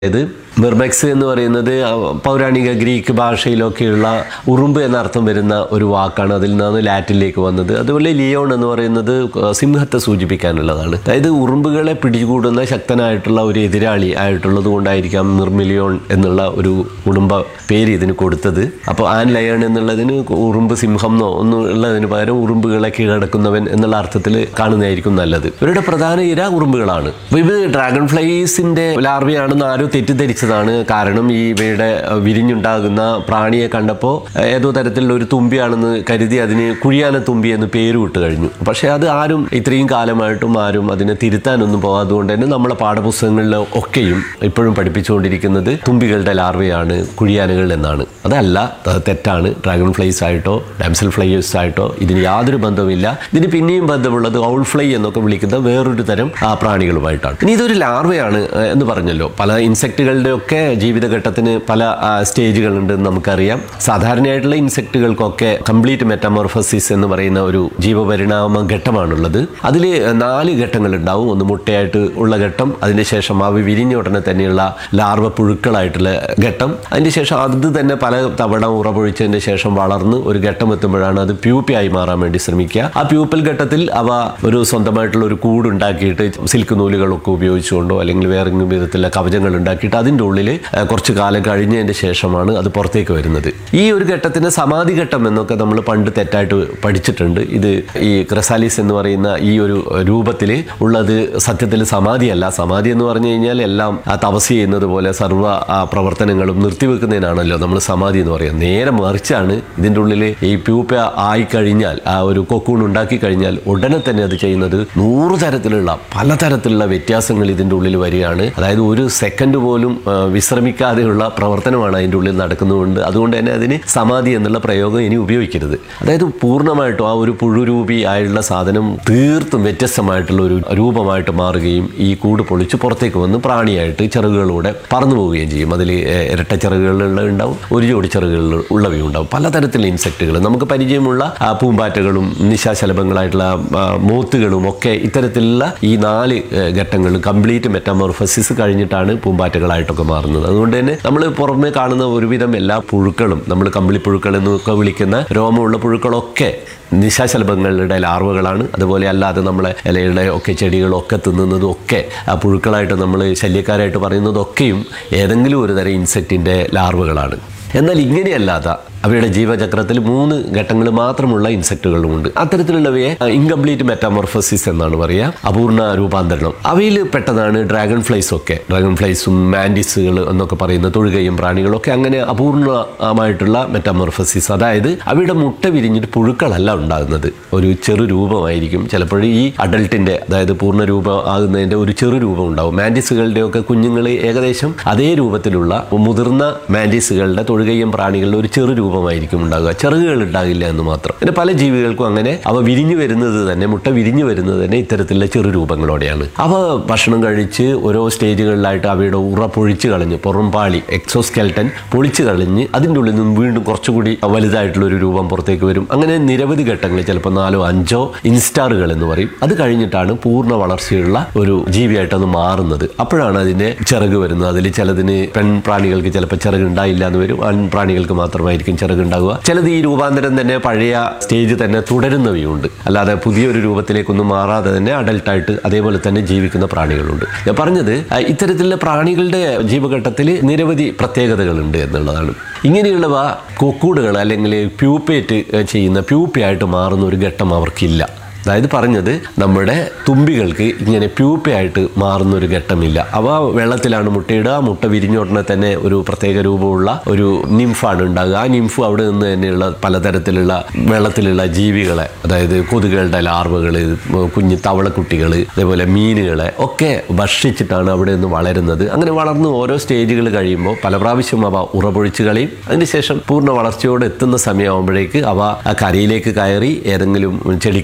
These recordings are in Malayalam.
ഇത് മിർമെക്സ് എന്ന് പറയുന്നത് ആ പൗരാണിക ഗ്രീക്ക് ഭാഷയിലൊക്കെയുള്ള ഉറുമ്പ് എന്ന അർത്ഥം വരുന്ന ഒരു വാക്കാണ് അതിൽ നിന്നാണ് ലാറ്റിനിലേക്ക് വന്നത് അതുപോലെ ലിയോൺ എന്ന് പറയുന്നത് സിംഹത്തെ സൂചിപ്പിക്കാനുള്ളതാണ് അതായത് ഉറുമ്പുകളെ പിടികൂടുന്ന ശക്തനായിട്ടുള്ള ഒരു എതിരാളി ആയിട്ടുള്ളത് കൊണ്ടായിരിക്കാം നിർമിലിയോൺ എന്നുള്ള ഒരു കുടുംബ പേര് ഇതിന് കൊടുത്തത് അപ്പോൾ ആൻ ലയൺ എന്നുള്ളതിന് ഉറുമ്പ് സിംഹം എന്നോ ഒന്നും ഉള്ളതിന് പകരം ഉറുമ്പുകളെ കീഴടക്കുന്നവൻ എന്നുള്ള അർത്ഥത്തിൽ കാണുന്നതായിരിക്കും നല്ലത് ഇവരുടെ പ്രധാന ഇര ഉറുമ്പുകളാണ് അപ്പോൾ ഇത് ഡ്രാഗൺ ഫ്ലൈസിന്റെ ലാർവയാണെന്ന് ആരോ തെറ്റിദ്ധരിച്ചതാണ് കാരണം ഈ ഇവയുടെ അഹ്, വിരിഞ്ഞുണ്ടാകുന്ന പ്രാണിയെ കണ്ടപ്പോൾ അഹ്, ഏതോ തരത്തിലുള്ള ഒരു തുമ്പിയാണെന്ന് കരുതി അതിന് കുഴിയാന തുമ്പി എന്ന് പേര് വിട്ട് കഴിഞ്ഞു പക്ഷേ അത് ആരും ഇത്രയും കാലമായിട്ടും ആരും അതിനെ തിരുത്താനൊന്നും പോകാതുകൊണ്ട് തന്നെ നമ്മളെ പാഠപുസ്തകങ്ങളിൽ ഒക്കെയും ഇപ്പോഴും പഠിപ്പിച്ചുകൊണ്ടിരിക്കുന്നത് തുമ്പികളുടെ ലാർവയാണ് കുഴിയാനകൾ എന്നാണ് അതല്ല അത് തെറ്റാണ് ഡ്രാഗൺ ഫ്ലൈസ് ആയിട്ടോ ഡാംസൽ ഫ്ലൈസ് ആയിട്ടോ ഇതിന് യാതൊരു ബന്ധവുമില്ല ഇതിന് പിന്നെയും ബന്ധമുള്ളത് ഔൾ ഫ്ലൈ എന്നൊക്കെ വിളിക്കുന്ന വേറൊരു തരം ആ, പ്രാണികളുമായിട്ടാണ് ഇനി ഇതൊരു ലാർവയാണ് ഏഹ്, എന്ന് പറഞ്ഞല്ലോ പല ഇൻസെക്റ്റുകളുടെ ഒക്കെ ജീവിതഘട്ടത്തിന് പല ആ, സ്റ്റേജുകളുണ്ടെന്ന് നമുക്കറിയാം സാധാരണയായിട്ടുള്ള ഇൻസെക്റ്റുകൾക്കൊക്കെ കംപ്ലീറ്റ് മെറ്റാമോർഫസിസ് എന്ന് പറയുന്ന ഒരു ജീവപരിണാമ ഘട്ടമാണുള്ളത് അതിൽ നാല് ഘട്ടങ്ങൾ ഉണ്ടാവും ഒന്ന് മുട്ടയായിട്ട് ഉള്ള ഘട്ടം അതിന് ശേഷം അവ വിരിഞ്ഞ ഉടനെ തന്നെയുള്ള ലാർവ പുഴുക്കളായിട്ടുള്ള ഘട്ടം അതിന് ശേഷം അത് തന്നെ പല തവണ ഉറപൊഴിച്ചതിന് ശേഷം വളർന്ന് ഒരു ഘട്ടം എത്തുമ്പോഴാണ് അത് പ്യൂപ്പിയായി മാറാൻ വേണ്ടി ശ്രമിക്കുക ആ പ്യൂപ്പൽ ഘട്ടത്തിൽ അവ ഒരു സ്വന്തമായിട്ടുള്ള ഒരു കൂട് ഉണ്ടാക്കിയിട്ട് സിൽക്ക് നൂലുകളൊക്കെ ഉപയോഗിച്ചുകൊണ്ടോ അല്ലെങ്കിൽ വേറെ ഏതെങ്കിലും വിധത്തിലുള്ള കവചങ്ങൾ ഉണ്ടാക്കിയിട്ട് അതിൻ്റെ ഉള്ളിൽ ഏഹ്, കുറച്ച് കാലം കഴിഞ്ഞതിന് ശേഷമാണ് അത് പുറത്തേക്ക് വരുന്നത് ഈ ഒരു ഘട്ടത്തിന് സമാധി ഘട്ടം എന്നൊക്കെ നമ്മൾ പണ്ട് തെറ്റായിട്ട് പഠിച്ചിട്ടുണ്ട് ഇത് ഈ ക്രസാലിസ് എന്ന് പറയുന്ന ഈ ഒരു രൂപത്തിൽ ഉള്ളത് സത്യത്തിൽ സമാധിയല്ല സമാധി എന്ന് പറഞ്ഞു കഴിഞ്ഞാൽ എല്ലാം ആ തപസ് ചെയ്യുന്നത് പോലെ സർവ്വ ആ പ്രവർത്തനങ്ങളും നിർത്തിവെക്കുന്നതിനാണല്ലോ നമ്മൾ സമാധി എന്ന് പറയുന്നത് നേരെ മറിച്ചാണ് ഇതിൻ്റെ ഉള്ളിൽ ഈ പ്യൂപ്പ ആയി കഴിഞ്ഞാൽ ആ ഒരു കൊക്കൂൺ ഉണ്ടാക്കി കഴിഞ്ഞാൽ ഉടനെ തന്നെ അത് ചെയ്യുന്നത് നൂറ് തരത്തിലുള്ള പലതരത്തിലുള്ള വ്യത്യാസങ്ങൾ ഇതിൻ്റെ ഉള്ളിൽ വരികയാണ് അതായത് ഒരു സെക്കൻഡ് പോലും ആ, വിശ്രമിക്കാതെയുള്ള പ്രവർത്തനമാണ് അതിൻ്റെ ഉള്ളിൽ നടക്കുന്നതുകൊണ്ട് അതുകൊണ്ട് തന്നെ അതിന് സമാധി എന്നുള്ള പ്രയോഗം ഇനി ഉപയോഗിക്കരുത് അതായത് പൂർണ്ണമായിട്ടും ആ ഒരു പുഴുരൂപി ആയുള്ള സാധനം തീർത്തും വ്യത്യസ്തമായിട്ടുള്ള ഒരു രൂപമായിട്ട് മാറുകയും ഈ കൂട് പൊളിച്ച് പുറത്തേക്ക് വന്ന് പ്രാണിയായിട്ട് ചിറകുകളിലൂടെ പറന്നു പോവുകയും ചെയ്യും അതിൽ ഇരട്ട ചിറകുകളുള്ള ഉണ്ടാവും ഒരു ജോഡി ചിറകുകൾ ഉള്ളവയും ഉണ്ടാവും പലതരത്തിലുള്ള ഇൻസെക്റ്റുകൾ നമുക്ക് പരിചയമുള്ള ആ, പൂമ്പാറ്റകളും നിശാശലഭങ്ങളായിട്ടുള്ള ആ, മോത്തുകളും ഒക്കെ ഇത്തരത്തിലുള്ള ഈ നാല് ഏ, ഘട്ടങ്ങൾ കംപ്ലീറ്റ് മെറ്റാമോർഫസിസ് കഴിഞ്ഞിട്ടാണ് പൂമ്പാറ്റകളായിട്ടൊക്കെ മാറുന്നത് അതുകൊണ്ട് തന്നെ നമ്മൾ പുറമെ കാണുന്ന ഒരുവിധം എല്ലാ പുഴുക്കളും നമ്മൾ കമ്പിളിപ്പുഴുക്കൾ എന്നൊക്കെ വിളിക്കുന്ന രോമമുള്ള പുഴുക്കളൊക്കെ നിശാശലഭങ്ങളുടെ ലാർവകളാണ് അതുപോലെ അല്ലാതെ നമ്മളെ ഇലയുടെ ഒക്കെ ചെടികളൊക്കെ തിന്നുന്നതും ഒക്കെ ആ പുഴുക്കളായിട്ട് നമ്മൾ ശല്യക്കാരായിട്ട് പറയുന്നതൊക്കെയും ഏതെങ്കിലും ഒരു തരം ഇൻസെക്റ്റിൻ്റെ ലാർവകളാണ് എന്നാൽ ഇങ്ങനെയല്ലാത്ത അവയുടെ ജീവചക്രത്തിൽ മൂന്ന് ഘട്ടങ്ങൾ മാത്രമുള്ള ഇൻസെക്റ്റുകളുമുണ്ട് അത്തരത്തിലുള്ളവയെ ഇൻകംപ്ലീറ്റ് മെറ്റാമോർഫസിസ് എന്നാണ് പറയുക അപൂർണ രൂപാന്തരണം അവയിൽ പെട്ടതാണ് ഡ്രാഗൺ ഫ്ലൈസ് ഒക്കെ ഡ്രാഗൺ ഫ്ലൈസും മാൻഡിസുകൾ എന്നൊക്കെ പറയുന്ന തൊഴുകയും പ്രാണികളൊക്കെ അങ്ങനെ അപൂർണമായിട്ടുള്ള മെറ്റാമോർഫസിസ് അതായത് അവയുടെ മുട്ട വിരിഞ്ഞിട്ട് പുഴുക്കളല്ല ഉണ്ടാകുന്നത് ഒരു ചെറു രൂപമായിരിക്കും ചിലപ്പോൾ ഈ അഡൾട്ടിന്റെ അതായത് പൂർണ്ണ രൂപം ആകുന്നതിന്റെ ഒരു ചെറു രൂപം ഉണ്ടാവും മാൻഡിസുകളുടെ ഒക്കെ കുഞ്ഞുങ്ങൾ ഏകദേശം അതേ രൂപത്തിലുള്ള മുതിർന്ന മാൻഡിസുകളുടെ തൊഴുകയും പ്രാണികളുടെ ഒരു ചെറു രൂപമായിരിക്കും ഉണ്ടാകുക ചെറുകുകൾ ഉണ്ടാകില്ല എന്ന് മാത്രം പിന്നെ പല ജീവികൾക്കും അങ്ങനെ അവ വിരിഞ്ഞു വരുന്നത് തന്നെ മുട്ട വിരിഞ്ഞു വരുന്നത് തന്നെ ഇത്തരത്തിലുള്ള ചെറു രൂപങ്ങളോടെയാണ് അവ ഭക്ഷണം കഴിച്ച് ഓരോ സ്റ്റേജുകളിലായിട്ട് അവയുടെ ഉറ പൊഴിച്ച് കളഞ്ഞ് പുറംപാളി എക്സോസ്കെൽട്ടൻ പൊളിച്ച് കളഞ്ഞ് അതിൻ്റെ ഉള്ളിൽ നിന്നും വീണ്ടും കുറച്ചുകൂടി വലുതായിട്ടുള്ള ഒരു രൂപം പുറത്തേക്ക് വരും അങ്ങനെ നിരവധി ഘട്ടങ്ങൾ ചിലപ്പോൾ നാലോ അഞ്ചോ ഇൻസ്റ്റാറുകൾ എന്ന് പറയും അത് കഴിഞ്ഞിട്ടാണ് പൂർണ്ണ വളർച്ചയുള്ള ഒരു ജീവിയായിട്ട് അത് മാറുന്നത് അപ്പോഴാണ് അതിന്റെ ചിറക് വരുന്നത് അതിൽ ചിലതിന് പെൺപ്രാണികൾക്ക് ചിലപ്പോൾ ചിറക് ഉണ്ടായില്ല എന്ന് വരും ആൺപ്രാണികൾക്ക് മാത്രമായിരിക്കും ചിറക് ഉണ്ടാവുക ചിലത് ഈ രൂപാന്തരം തന്നെ പഴയ സ്റ്റേജ് തന്നെ തുടരുന്നവയുണ്ട് അല്ലാതെ പുതിയൊരു രൂപത്തിലേക്കൊന്നും മാറാതെ തന്നെ അഡൽട്ടായിട്ട് അതേപോലെ തന്നെ ജീവിക്കുന്ന പ്രാണികളുണ്ട് ഞാൻ പറഞ്ഞത് ആ, ഇത്തരത്തിലുള്ള പ്രാണികളുടെ ജീവഘട്ടത്തിൽ നിരവധി പ്രത്യേകതകളുണ്ട് എന്നുള്ളതാണ് ഇങ്ങനെയുള്ളവ കൊക്കൂടുകൾ അല്ലെങ്കിൽ പ്യൂപ്പേറ്റ് ചെയ്യുന്ന പ്യൂപ്പയായിട്ട് മാറുന്ന ഒരു ഘട്ടം അവർക്കില്ല അതായത് പറഞ്ഞത് നമ്മുടെ തുമ്പികൾക്ക് ഇങ്ങനെ പ്യൂപ്പയായിട്ട് മാറുന്ന ഒരു ഘട്ടമില്ല അവ വെള്ളത്തിലാണ് മുട്ടയിടുക മുട്ട വിരിഞ്ഞ ഉടനെ തന്നെ ഒരു പ്രത്യേക രൂപമുള്ള ഒരു നിംഫാണ് ഉണ്ടാകുക ആ നിംഫ് അവിടെ നിന്ന് തന്നെയുള്ള പലതരത്തിലുള്ള വെള്ളത്തിലുള്ള ജീവികളെ അതായത് കൊതുകുകളുടെ ലാർവകൾ കുഞ്ഞു തവളക്കുട്ടികൾ അതേപോലെ മീനുകളെ ഒക്കെ ഭക്ഷിച്ചിട്ടാണ് അവിടെ നിന്ന് വളരുന്നത് അങ്ങനെ വളർന്ന് ഓരോ സ്റ്റേജുകൾ കഴിയുമ്പോൾ പല പ്രാവശ്യം അവ ഉറപൊഴിച്ച് കളയും അതിനുശേഷം പൂർണ്ണ വളർച്ചയോടെ എത്തുന്ന സമയമാകുമ്പോഴേക്ക് അവ ആ കരയിലേക്ക് കയറി ഏതെങ്കിലും ചെടിക്കമ്പിലോ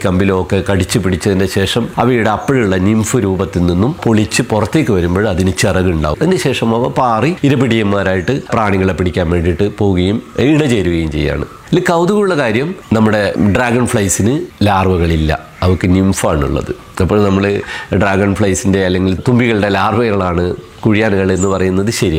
ഒക്കെ കടിച്ചു പിടിച്ചതിന് ശേഷം അവയുടെ അപ്പോഴുള്ള നിംഫ് രൂപത്തിൽ നിന്നും പൊളിച്ച് പുറത്തേക്ക് വരുമ്പോൾ അതിന് ചിറകുണ്ടാവും അതിനുശേഷം അവ പാറി ഇരപിടിയന്മാരായിട്ട് പ്രാണികളെ പിടിക്കാൻ വേണ്ടിയിട്ട് പോവുകയും ഇണചേരുകയും ചെയ്യാണ് ഇതിൽ കൗതുകമുള്ള കാര്യം നമ്മുടെ ഡ്രാഗൺ ഫ്ലൈസിന് ലാർവകളില്ല അവർക്ക് നിംഫാണുള്ളത് അപ്പോൾ നമ്മൾ ഡ്രാഗൺ ഫ്ലൈസിൻ്റെ അല്ലെങ്കിൽ തുമ്പികളുടെ ലാർവകളാണ് കുഴിയാനുകൾ എന്ന് പറയുന്നത് ശരിയാണ്